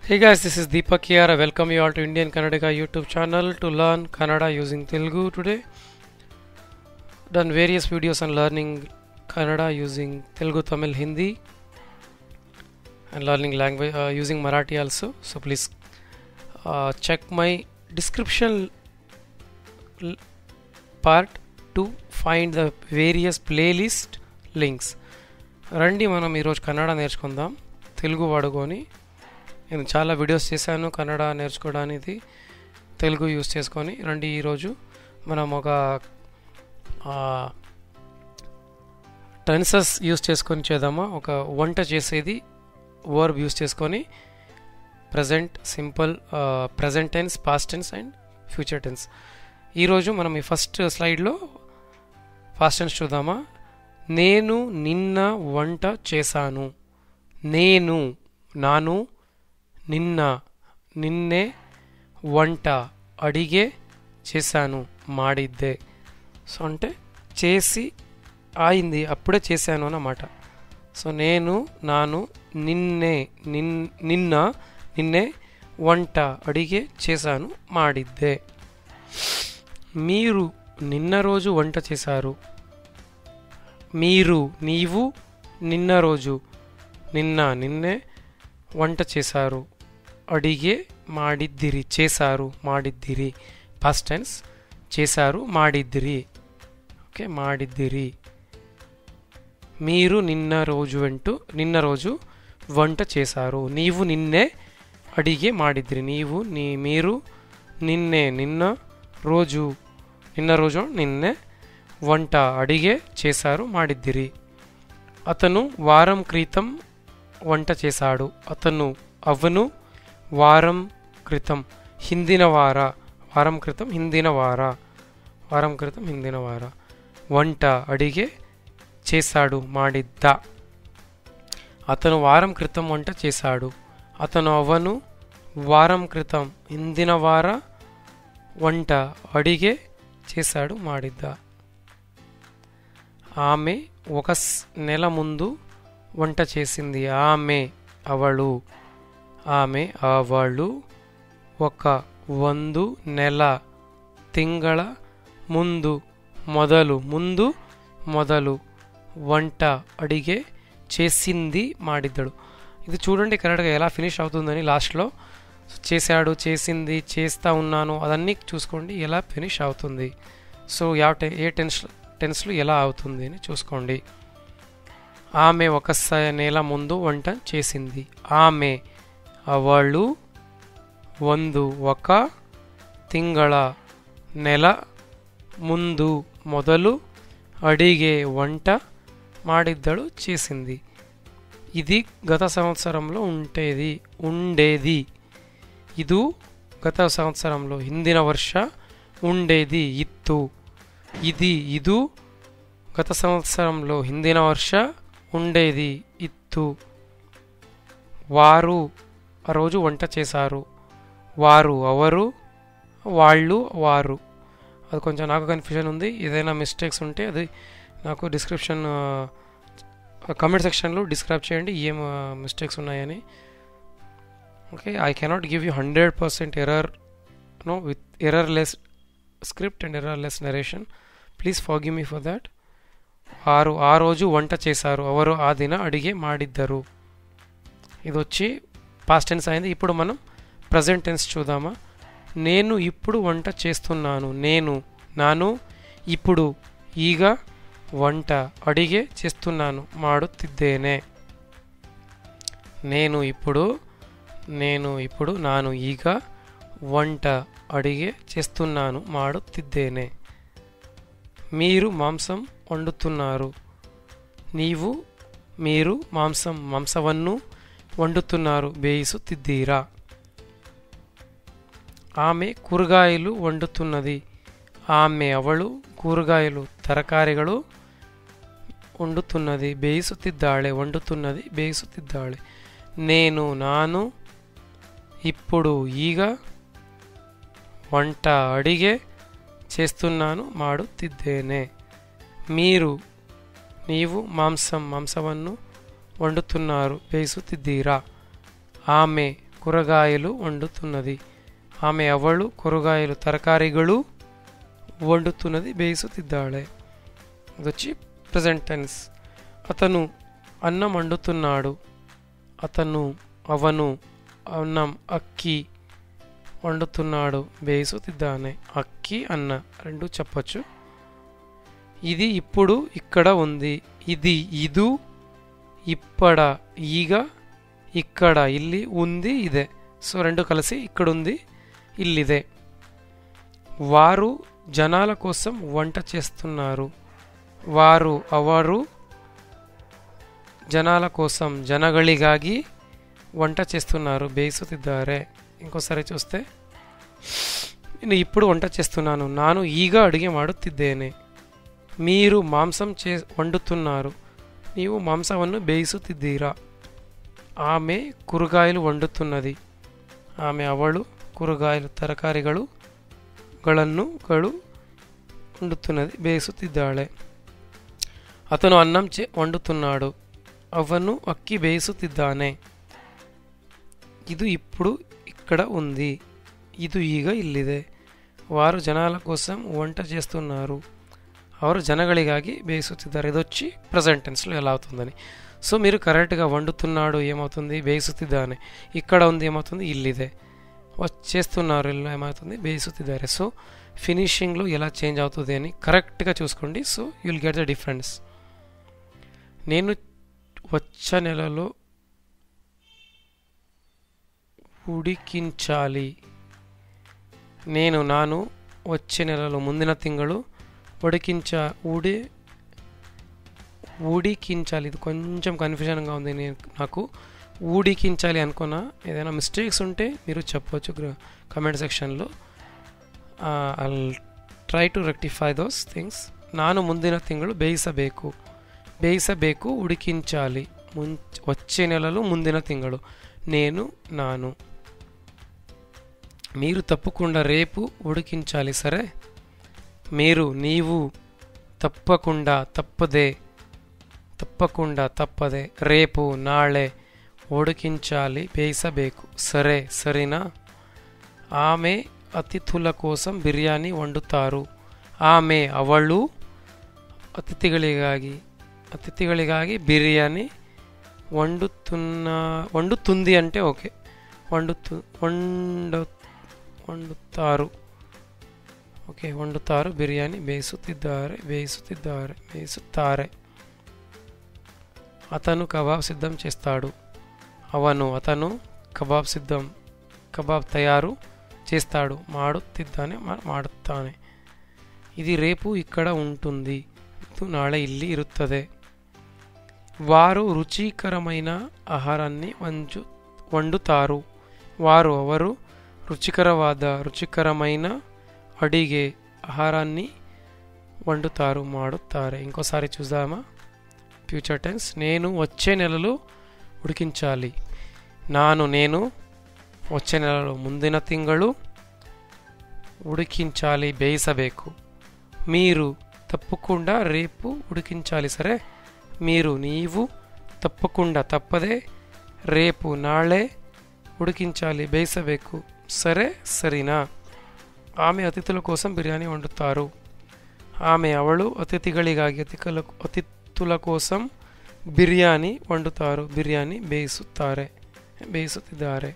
Hey guys, this is Deepak here. I welcome you all to Indian Kannadiga YouTube channel to learn Kannada using Telugu today. Done various videos on learning Kannada using Telugu, Tamil, Hindi, and learning language uh, using Marathi also. So please uh, check my description l- part to find the various playlist links. రండి మనం ఈరోజు కన్నడ నేర్చుకుందాం తెలుగు వాడుకొని నేను చాలా videos చేశాను కన్నడ నేర్చుకోవడానికి Telugu use చేసుకొని రండి ఈరోజు మనం ఒక టెన్సెస్ యూస్ చేసుకొని చేద్దామా ఒక వంట చేసేది వర్బ్ యూస్ చేసుకొని present simple present tense past tense and future tense ఈరోజు మనం ఈ ఫస్ట్ స్లైడ్లో ఫాస్ట్ టెన్స్ చూద్దామా నేను నిన్న వంట చేశాను నేను నాను నిన్న నిన్నే వంట అడిగే చేశాను మాడిద్దే సో అంటే చేసి ఆయింది అప్పుడే చేశాను అన్నమాట సో నేను నాను నిన్నే నిన్ నిన్న నిన్నే వంట అడిగే చేశాను మాడిద్దే మీరు నిన్న రోజు వంట చేశారు మీరు నీవు నిన్న రోజు నిన్న నిన్నే వంట చేశారు అడిగే మాడిద్దిరి చేశారు మాడిద్దిరి పాస్ట్ టెన్స్ చేశారు మాడిద్దిరి ఓకే మాడిద్దిరి మీరు నిన్న రోజు వెంటూ నిన్న రోజు వంట చేశారు నీవు నిన్నే అడిగే మాడిద్దిరి నీవు నీ మీరు నిన్నే నిన్న రోజు నిన్న రోజు నిన్నే వంట అడిగే చేశారు మాడిద్దిరి అతను వారం క్రితం వంట చేశాడు అతను అవను వారం క్రితం హిందిన వార వారం క్రితం హిందిన వార వారం క్రితం హిందిన వార వంట అడిగే చేశాడు మాడిద్ద అతను వారం క్రితం వంట చేశాడు అతను అవను వారం క్రితం హిందిన వార వంట అడిగే చేశాడు మాడిద్ద ఆమె ఒక స్- నెల ముందు వంట చేసింది ఆమె అవಳು ఆమె అవಳು ఒక ಒಂದು నెల తింಗಳ ముందు మొదలు ముందు మొదలు వంట అడిగే చేసింది మాడిద్దడు ఇది చూడండి కరెక్ట్గా ఎలా ఫినిష్ అవుతుందని లాస్ట్లో చేశాడు చేసింది చేస్తా ఉన్నాను అదన్నీ చూసుకోండి ఎలా ఫినిష్ అవుతుంది సో యా టె ఏ టెన్స్ టెన్స్లో ఎలా అవుతుంది అని చూసుకోండి ఆమె ఒక స- నెల ముందు వంట చేసింది ఆమె అవಳು ಒಂದು ఒక ತಿಂಗಳ నెల ముందు మొదలు అడిగే వంట మాడిద్దడు చేసింది ఇది గత సంవత్సరంలో ఉంటేది ఉండేది ಇದು గత సంవత్సరంలో ಹಿಂದಿನ ವರ್ಷ ఉండేది ఇత్తు ఇది ಇದು గత సంవత్సరంలో ಹಿಂದಿನ ವರ್ಷ ఉండేది ఇత్తు వారు ఆ రోజు వంట చేశారు వారు అవరు వాళ్ళు వారు అది కొంచెం నాకు కన్ఫ్యూజన్ ఉంది ఏదైనా మిస్టేక్స్ ఉంటే అది నాకు డిస్క్రిప్షన్ కమెంట్ సెక్షన్లో డిస్క్రైబ్ చేయండి ఏం మిస్టేక్స్ ఉన్నాయని okay I cannot give you hundred percent error no with error less script and error less narration please forgive me for that వారు ఆ రోజు వంట చేశారు ఎవరు ఆ దిన అడిగే మాడిద్దరు ఇది వచ్చి పాస్ట్ టెన్స్ అయింది ఇప్పుడు మనం ప్రజెంట్ టెన్స్ చూద్దామా నేను ఇప్పుడు వంట చేస్తున్నాను నేను నాను ఇప్పుడు ಈಗ వంట అడిగే చేస్తున్నాను ಮಾಡುತ್ತಿದ್ದೇನೆ నేను ఇప్పుడు నేను ఇప్పుడు ನಾನು ಈಗ వంట అడిగే చేస్తున్నాను ಮಾಡುತ್ತಿದ್ದೇನೆ మీరు మాంసం వండుతున్నారు నీవు మీరు మాంసం మాంసವನ್ನು వండుతున్నారు ಬೇಯಿಸುತ್ತಿದ್ದೀರಾ ಆಮೆ ಕೂರಗಾಯಲು వండుతున్నది ಆಮೆ ಅವಳು ಕೂರಗಾಯಲು ತರಕಾರಿಗಳು వండుతున్నది ಬೇಯಿಸುತ್ತಿದ್ದಾಳೆ వండుతున్నది ಬೇಯಿಸುತ್ತಿದ್ದಾಳೆ నేను ನಾನು ఇప్పుడు ಈಗ వంట అడిగే చేస్తున్నాను ಮಾಡುತ್ತಿದ್ದೇನೆ మీరు ನೀವು ಮಾಂಸಂ ಮಾಂಸವನ್ನು వండుతున్నారు ಬೇಯಿಸುತ್ತಿದ್ದೀರಾ ಆಮೆ కూరగాయలు వండుతున్నది ಆಮೆ ಅವಳು ಕೂರಗಾಯಲು ತರಕಾರಿಗಳು వండుతున్నది ಬೇಯಿಸುತ್ತಿದ್ದಾಳೆ ಅದೊಚ್ಚಿ ಪ್ರೆಸೆಂಟ್ ಟೆನ್ಸ್ అతను అన్నం వండుతున్నాడు అతను ಅವನು అన్నం అక్కి వండుతున్నాడు ಬೇಯಿಸುತ್ತಿದ್ದಾನೆ అక్కి అన్న రెండు చెప్పచ్చు ఇది ఇప్పుడు ఇక్కడ ఉంది ఇది ಇದು ఇప్పడ ಈಗ ఇక్కడ ಇಲ್ಲಿ ఉంది ఇదే సో రెండు కలిసి ఇక్కడ ఉంది ఇల్లిదే వారు జనాల కోసం వంట చేస్తున్నారు వారు ಅವರು జనాల కోసం ಜನಗಳಿಗಾಗಿ వంట చేస్తున్నారు ಬೇಯಿಸುತ್ತಿದ್ದಾರೆ ఇంకోసారి చూస్తే నేను ఇప్పుడు వంట చేస్తున్నాను ನಾನು ಈಗ ಅಡುಗೆ ಮಾಡುತ್ತಿದ್ದೇನೆ మీరు మాంసం చే వండుతున్నారు నీవు మాంసವನ್ನು ಬೇಯಿಸುತ್ತಿದ್ದೀರಾ ఆమె కూరగాయలు వండుతున్నది ఆమె ಅವಳು కూరగాయలు ತರಕಾರಿಗಳು ಗಳನ್ನು ಗಳು వండుతున్నది ಬೇಯಿಸುತ್ತಿದ್ದಾಳೆ అతను అన్నం చే వండుతున్నాడు ಅವನು అక్కి ಬೇಯಿಸುತ್ತಿದ್ದಾನೆ ಇದು ఇప్పుడు ఇక్కడ ఉంది ಇದು ಈಗ ಇಲ್ಲಿದೆ వారు జనాల కోసం వంట చేస్తున్నారు ಅವರು ಜನಗಳಿಗಾಗಿ ಬೇಯಿಸುತ್ತಿದ್ದಾರೆ ಇದొచ్చి ప్రజెంట్ టెన్స్లో ఎలా అవుతుందని సో మీరు కరెక్ట్గా వండుతున్నాడు ఏమవుతుంది ಬೇಯಿಸುತ್ತಿದ್ದಾನೆ ఇక్కడ ఉంది ఏమవుతుంది ఇల్లిదే చేస్తున్నారు ఇల్లు ఏమవుతుంది ಬೇಯಿಸುತ್ತಿದ್ದಾರೆ సో ఫినిషింగ్లో ఎలా చేంజ్ అవుతుంది అని కరెక్ట్గా చూసుకోండి so you'll get the difference నేను వచ్చే నెలలో ఉడికించాలి నేను నాను వచ్చే నెలలో ముందిన తింಗಳು ఉడికించ ఉడి ఉడికించాలి ఇది కొంచెం కన్ఫ్యూజన్గా ఉంది నేను నాకు ఊడికించాలి అనుకున్నా ఏదైనా మిస్టేక్స్ ఉంటే మీరు చెప్పవచ్చు కమెంట్ సెక్షన్లో I try to rectify those things ನಾನು ಮುಂದಿನ ತಿಂಗಳು ಬೇಯಿಸಬೇಕು ಬೇಯಿಸಬೇಕು ಉಡಿಕಿಂಚಾಲಿ ಮುಂಚ వచ్చే నెలలో ముందిన తింಗಳು నేను నాను మీరు తప్పకుండా రేపు ఉడికించాలి సరే మీరు నీవు తప్పకుండా తప్పదే తప్పకుండా తప్పదే రేపు నాಳೆ ఉడికించాలి ಬೇಯಿಸಬೇಕು సరే సరేనా ఆమె అతిథుల కోసం బిర్యానీ వండుతారు ఆమె ಅವಳು అతిథిಗಳಿಗಾಗಿ అతిథిಗಳಿಗಾಗಿ బిర్యానీ వండుతున్న వండుతుంది అంటే ఓకే వండుతు వండ వండుతారు ಓಕೆ వండుతారు బిర్యానీ ಬೇಯಿಸುತ್ತಿದ್ದಾರೆ ಬೇಯಿಸುತ್ತಿದ್ದಾರೆ ಬೇಯಿಸುತ್ತಾರೆ అతను కబాబ్ సిద్ధం చేస్తాడు ಅವನು అతను కబాబ్ సిద్ధం కబాబ్ తయారు చేస్తాడు ಮಾಡುತ್ತಿದ್ದಾನೆ ಮಾಡುತ್ತಾನೆ ఇది రేపు ఇక్కడ ఉంటుంది ಇದು ನಾಳೆ ಇಲ್ಲಿ ಇರುತ್ತದೆ వారు రుచికరమైన ఆహారాన్ని వంచు వండుతారు వారు ಅವರು రుచికరవాದ రుచికరమైన అడిగే ఆహారాన్ని వండుతారు మాడుతారు ఇంకోసారి చూద్దామా ఫ్యూచర్ టెన్స్ నేను వచ్చే నెలలో ఉడికించాలి నాను నేను వచ్చే నెలలో ముందిನ ತಿಂಗಳು ఉడికించాలి ಬೇಯಿಸಬೇಕು మీరు తప్పకుండా రేపు ఉడికించాలి సరే మీరు నీవు తప్పకుండా తప్పదే రేపు నాಳೆ ఉడికించాలి ಬೇಯಿಸಬೇಕು సరే సరేనా ఆమె అతిథుల కోసం బిర్యానీ వండుతారు ఆమె ಅವಳು అతిథిಗಳಿಗಾಗಿ అతిథుల అతిథుల కోసం బిర్యానీ వండుతారు బిర్యానీ ಬೇಯಿಸುತ್ತಾರೆ ಬೇಯಿಸುತ್ತಿದ್ದಾರೆ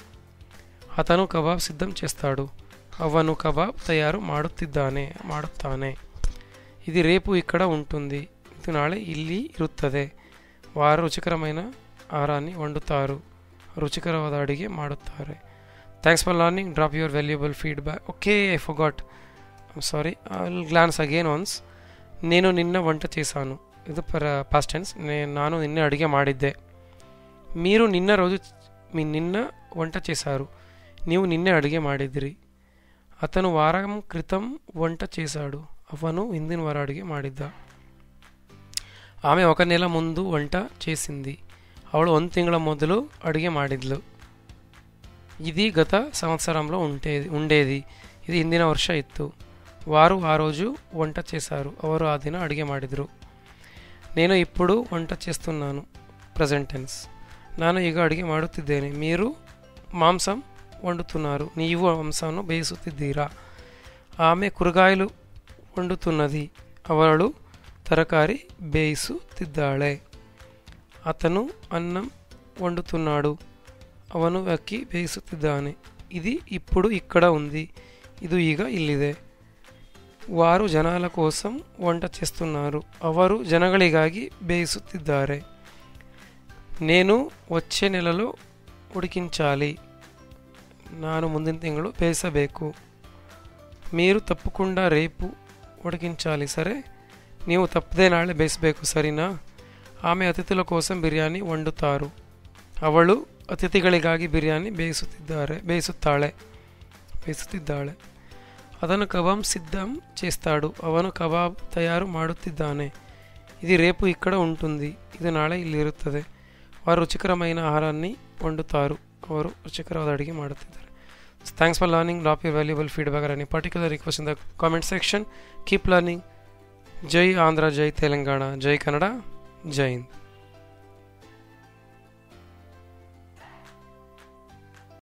అతను కబాబ్ సిద్ధం చేస్తాడు ಅವನು కబాబ్ తయారు ಮಾಡುತ್ತಿದ್ದಾನೆ ಮಾಡುತ್ತಾನೆ ఇది రేపు ఇక్కడ ఉంటుంది ఇది నాಳೆ ಇಲ್ಲಿ ಇರುತ್ತದೆ వారు రుచికరమైన ఆహారాన్ని వండుతారు రుచికరವಾದ ಅಡಿಗೆ ಮಾಡುತ್ತಾರೆ thanks for learning drop your valuable feedback okay I forgot sorry I will glance again once నేను నిన్న వంట చేశాను ఇది పర్ పాస్ట్ టెన్స్ నేను నాను నిన్న అడిగే ಮಾಡಿದ್ದೆ మీరు నిన్న రోజు మీ నిన్న వంట చేశారు ನೀವು నిన్నే అడిగే ಮಾಡಿದಿರಿ అతను వారం క్రితం వంట చేశాడు ಅವನು ಹಿಂದಿನ వాರ అడిగే ಮಾಡಿದ್ದ ఆమె ఒక నెల ముందు వంట చేసింది ಅವಳು ಒಂದು ತಿಂಗಳ ಮೊದಲು ಅಡುಗೆ ಮಾಡಿದ್ಲು ఇది గత సంవత్సరంలో ఉంటేది ఉండేది ఇది ಹಿಂದಿನ ವರ್ಷ ಇತ್ತು వారు ఆ రోజు వంట చేశారు ಅವರು ఆ దిన అడిగే ಮಾಡಿದರು నేను ఇప్పుడు వంట చేస్తున్నాను ಪ್ರೆಸೆಂಟ್ ಟೆನ್ಸ್ ನಾನು ಈಗ ಅಡುಗೆ ಮಾಡುತ್ತಿದ್ದೇನೆ మీరు ಮಾಂಸಂ వండుతున్నారు నీవు మాంసంను ಬೇಯಿಸುತ್ತಿದ್ದೀರಾ ఆమె కూరగాయలు వండుతున్నది ಅವಳು ತರಕಾರಿ ಬೇಯಿಸುತ್ತಿದ್ದಾಳೆ అతను అన్నం వండుతున్నాడు ಅವನು ಅಕ್ಕಿ ಬೇಯಿಸುತ್ತಿದ್ದಾನೆ ఇది ఇప్పుడు ఇక్కడ ఉంది ಇದು ಈಗ ಇಲ್ಲಿದೆ వారు జనాల కోసం వంట చేస్తున్నారు ಅವರು ಜನಗಳಿಗಾಗಿ ಬೇಯಿಸುತ್ತಿದ್ದಾರೆ నేను వచ్చే నెలలో ఉడికించాలి ನಾನು ಮುಂದಿನ ತಿಂಗಳು ಬೇಯಿಸಬೇಕು మీరు తప్పకుండా రేపు ఉడికించాలి సరే ನೀವು ತಪ್ಪದೆ ನಾಳೆ ಬೇಯಿಸಬೇಕು ಸರಿನಾ ಆమె ಅತಿಥಿಗಳ కోసం ಬಿರಿಯಾನಿ వండుతారు ಅವಳು ಅತಿಥಿಗಳಿಗಾಗಿ ಬಿರಿಯಾನಿ ಬೇಯಿಸುತ್ತಿದ್ದಾರೆ ಬೇಯಿಸುತ್ತಾಳೆ ಬೇಯಿಸುತ್ತಿದ್ದಾಳೆ ಅದನ್ನು ಕಬಾಬ್ సిద్ధం చేస్తాడు ಅವನು ಕಬಾಬ್ ತಯಾರು ಮಾಡುತ್ತಿದ್ದಾನೆ ఇది రేపు ఇక్కడ ఉంటుంది ఇది ನಾಳೆ ಇಲ್ಲಿ ಇರುತ್ತದೆ వారు రుచికరమైన ఆహారాన్ని వండుతారు ಅವರು ರುಚಿಕರವಾದ ಅಡುಗೆ ಮಾಡುತ್ತಿದ್ದಾರೆ thanks for learning drop your valuable feedback are any particular request in the comment section keep learning ಜೈ ಆಂಧ್ರ ಜೈ ತೆಲಂಗಾಣ ಜೈ ಕನ್ನಡ ಜೈ ಹಿಂದ್